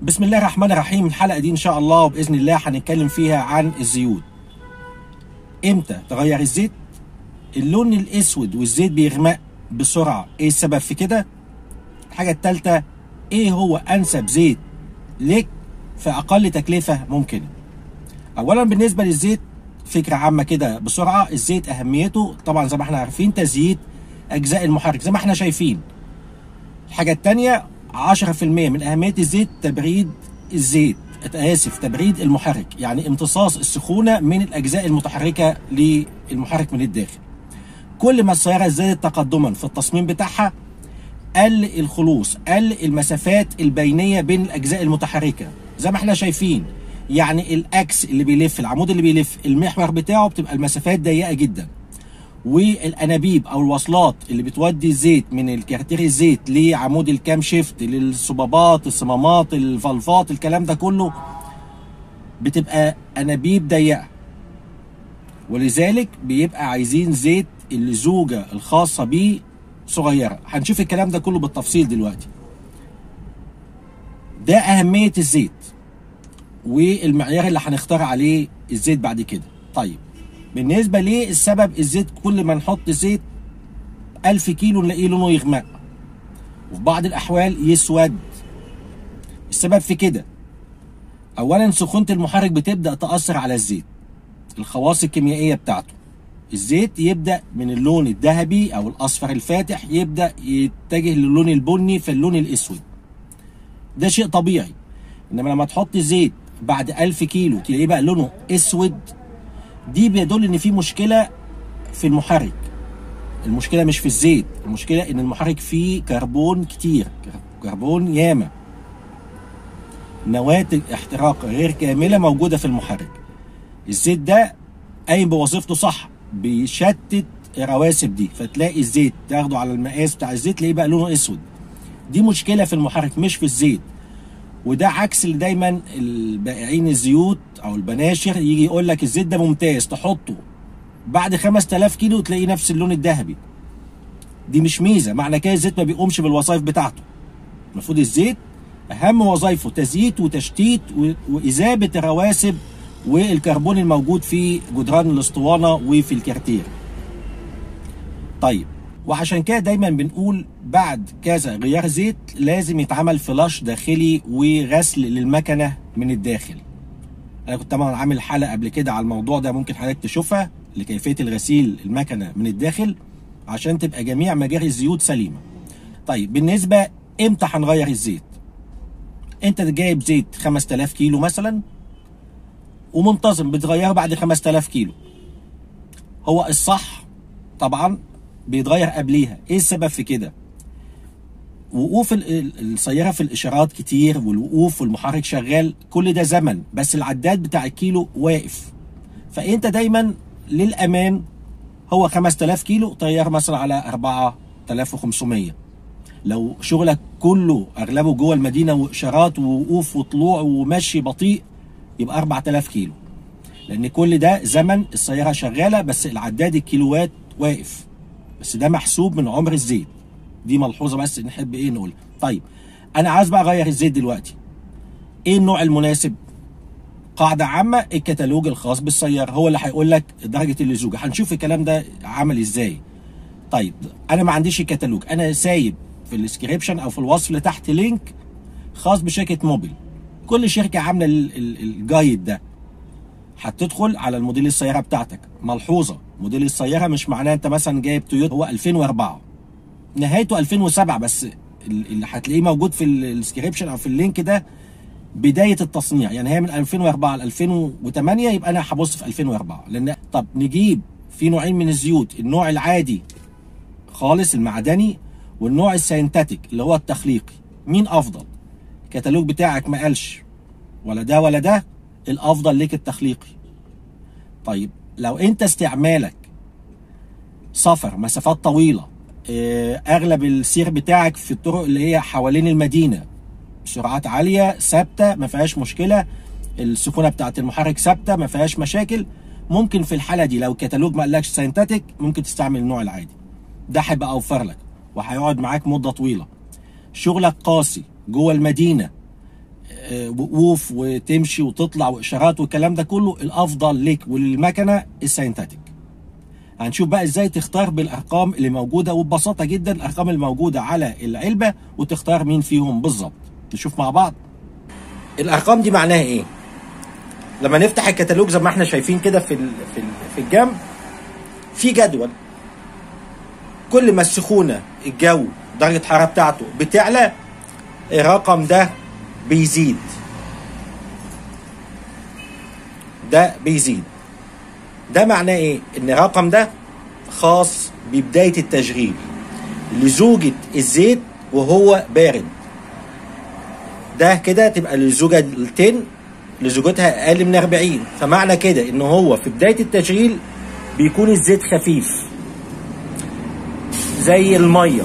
بسم الله الرحمن الرحيم الحلقه دي ان شاء الله وباذن الله هنتكلم فيها عن الزيوت امتى تغير الزيت اللون الاسود والزيت بيغمق بسرعه ايه السبب في كده الحاجه الثالثه ايه هو انسب زيت لك في اقل تكلفه ممكنه اولا بالنسبه للزيت فكره عامه كده بسرعه الزيت اهميته طبعا زي ما احنا عارفين تزييت اجزاء المحرك زي ما احنا شايفين الحاجه الثانيه 10% من اهميه الزيت تبريد الزيت اسف تبريد المحرك يعني امتصاص السخونه من الاجزاء المتحركه للمحرك من الداخل كل ما السياره زادت تقدما في التصميم بتاعها قل الخلوص قل المسافات البينيه بين الاجزاء المتحركه زي ما احنا شايفين يعني الاكس اللي بيلف العمود اللي بيلف المحور بتاعه بتبقى المسافات ضيقه جدا والانابيب او الوصلات اللي بتودي الزيت من الكارتير الزيت لعمود الكام شيفت للصبابات الصمامات الفلفات الكلام ده كله بتبقى انابيب ضيقه ولذلك بيبقى عايزين زيت اللزوجه الخاصه بيه صغيره هنشوف الكلام ده كله بالتفصيل دلوقتي ده اهميه الزيت والمعيار اللي هنختار عليه الزيت بعد كده طيب بالنسبة ليه السبب الزيت كل ما نحط زيت ألف كيلو نلاقيه لونه يغمق وفي بعض الأحوال يسود السبب في كده أولا سخونة المحرك بتبدأ تأثر على الزيت الخواص الكيميائية بتاعته الزيت يبدأ من اللون الذهبي أو الأصفر الفاتح يبدأ يتجه للون البني في اللون الأسود ده شيء طبيعي إنما لما تحط زيت بعد ألف كيلو تلاقيه بقى لونه أسود دي بيدل ان في مشكله في المحرك المشكله مش في الزيت المشكله ان المحرك فيه كربون كتير كربون ياما نواتج احتراق غير كامله موجوده في المحرك الزيت ده قايم بوظيفته صح بيشتت الرواسب دي فتلاقي الزيت تاخده على المقاس بتاع الزيت تلاقيه بقى لونه اسود دي مشكله في المحرك مش في الزيت وده عكس اللي دايما البائعين الزيوت او البناشر يجي يقول لك الزيت ده ممتاز تحطه بعد 5000 كيلو تلاقيه نفس اللون الذهبي دي مش ميزه معنى كده الزيت ما بيقومش بالوظائف بتاعته المفروض الزيت اهم وظائفه تزييت وتشتيت واذابه الرواسب والكربون الموجود في جدران الاسطوانه وفي الكارتير طيب وعشان كده دايما بنقول بعد كذا غيار زيت لازم يتعمل فلاش داخلي وغسل للمكنه من الداخل انا كنت طبعا عامل حلقه قبل كده على الموضوع ده ممكن حضرتك تشوفها لكيفيه الغسيل المكنه من الداخل عشان تبقى جميع مجاري الزيوت سليمه طيب بالنسبه امتى هنغير الزيت انت جايب زيت 5000 كيلو مثلا ومنتظم بتغيره بعد 5000 كيلو هو الصح طبعا بيتغير قبليها ايه السبب في كده وقوف السياره في الاشارات كتير والوقوف والمحرك شغال كل ده زمن بس العداد بتاع الكيلو واقف فانت دايما للامان هو 5000 كيلو طيار مثلا على 4500 لو شغلك كله اغلبه جوه المدينه واشارات ووقوف وطلوع ومشي بطيء يبقى 4000 كيلو لان كل ده زمن السياره شغاله بس العداد الكيلوات واقف بس ده محسوب من عمر الزيت دي ملحوظه بس نحب ايه نقول طيب انا عايز بقى اغير الزيت دلوقتي ايه النوع المناسب قاعده عامه الكتالوج الخاص بالسياره هو اللي هيقول لك درجه اللزوجه هنشوف الكلام ده عمل ازاي طيب انا ما عنديش الكتالوج انا سايب في الديسكريبشن او في الوصف اللي تحت لينك خاص بشركه موبيل كل شركه عامله الجايد ده هتدخل على الموديل السياره بتاعتك ملحوظه موديل السياره مش معناه انت مثلا جايب تويوتا هو 2004 نهايته 2007 بس اللي هتلاقيه موجود في الديسكريبشن او في اللينك ده بدايه التصنيع يعني هي من 2004 ل 2008 يبقى انا هبص في 2004 لان طب نجيب في نوعين من الزيوت النوع العادي خالص المعدني والنوع السينتاتيك اللي هو التخليقي مين افضل الكتالوج بتاعك ما قالش ولا ده ولا ده الافضل ليك التخليقي طيب لو انت استعمالك سفر مسافات طويله اغلب السير بتاعك في الطرق اللي هي حوالين المدينه سرعات عاليه ثابته ما فيهاش مشكله السخونه بتاعت المحرك ثابته ما فيهاش مشاكل ممكن في الحاله دي لو الكتالوج ما قالكش سينتاتيك ممكن تستعمل النوع العادي ده هيبقى اوفر لك وهيقعد معاك مده طويله شغلك قاسي جوه المدينه آه، وقوف وتمشي وتطلع واشارات والكلام ده كله الافضل لك وللمكنه الساينتاتيك هنشوف بقى ازاي تختار بالارقام اللي موجوده وببساطه جدا الارقام اللي موجوده على العلبه وتختار مين فيهم بالظبط نشوف مع بعض الارقام دي معناها ايه لما نفتح الكتالوج زي ما احنا شايفين كده في ال- في ال- في الجنب في جدول كل ما السخونه الجو درجه الحراره بتاعته بتعلى الرقم ده بيزيد ده بيزيد ده معناه ايه ان الرقم ده خاص ببدايه التشغيل لزوجة الزيت وهو بارد ده كده تبقى لزوجة التن لزوجتها اقل من 40 فمعنى كده ان هو في بدايه التشغيل بيكون الزيت خفيف زي الميه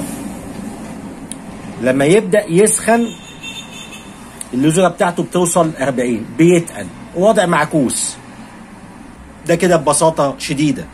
لما يبدا يسخن اللزوجه بتاعته بتوصل 40 بيتقل وضع معكوس ده كده ببساطه شديده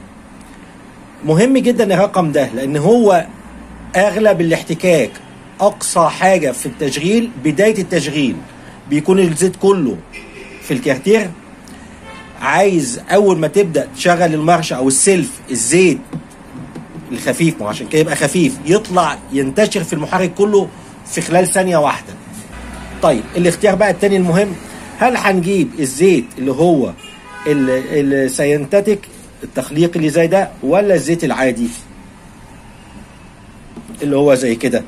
مهم جدا الرقم ده لان هو اغلب الاحتكاك اقصى حاجه في التشغيل بدايه التشغيل بيكون الزيت كله في الكارتير عايز اول ما تبدا تشغل المارش او السلف الزيت الخفيف ما عشان كده يبقى خفيف يطلع ينتشر في المحرك كله في خلال ثانيه واحده طيب الاختيار بقى التاني المهم هل هنجيب الزيت اللي هو السينتاتيك التخليق اللي زي ده ولا الزيت العادي اللي هو زي كده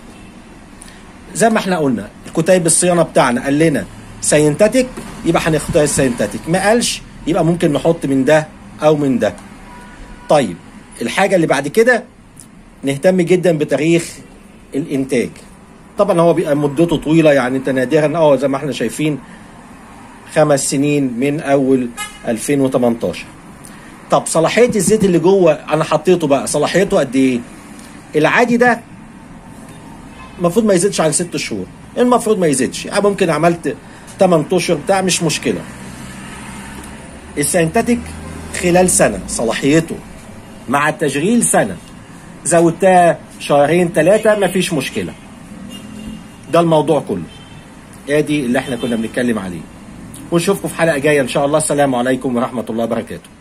زي ما احنا قلنا الكتيب الصيانه بتاعنا قال لنا سينتاتيك يبقى هنختار السينتاتيك ما قالش يبقى ممكن نحط من ده او من ده طيب الحاجه اللي بعد كده نهتم جدا بتاريخ الانتاج طبعا هو بيبقى مدته طويله يعني انت نادرا اه زي ما احنا شايفين خمس سنين من اول 2018 طب صلاحيه الزيت اللي جوه انا حطيته بقى صلاحيته قد ايه العادي ده المفروض ما يزيدش عن ست شهور المفروض ما يزيدش يعني ممكن عملت 8 اشهر بتاع مش مشكله السينتاتيك خلال سنه صلاحيته مع التشغيل سنه زودتها شهرين ثلاثه مفيش مشكله ده الموضوع كله ادي اللي احنا كنا بنتكلم عليه ونشوفكم في حلقه جايه ان شاء الله السلام عليكم ورحمه الله وبركاته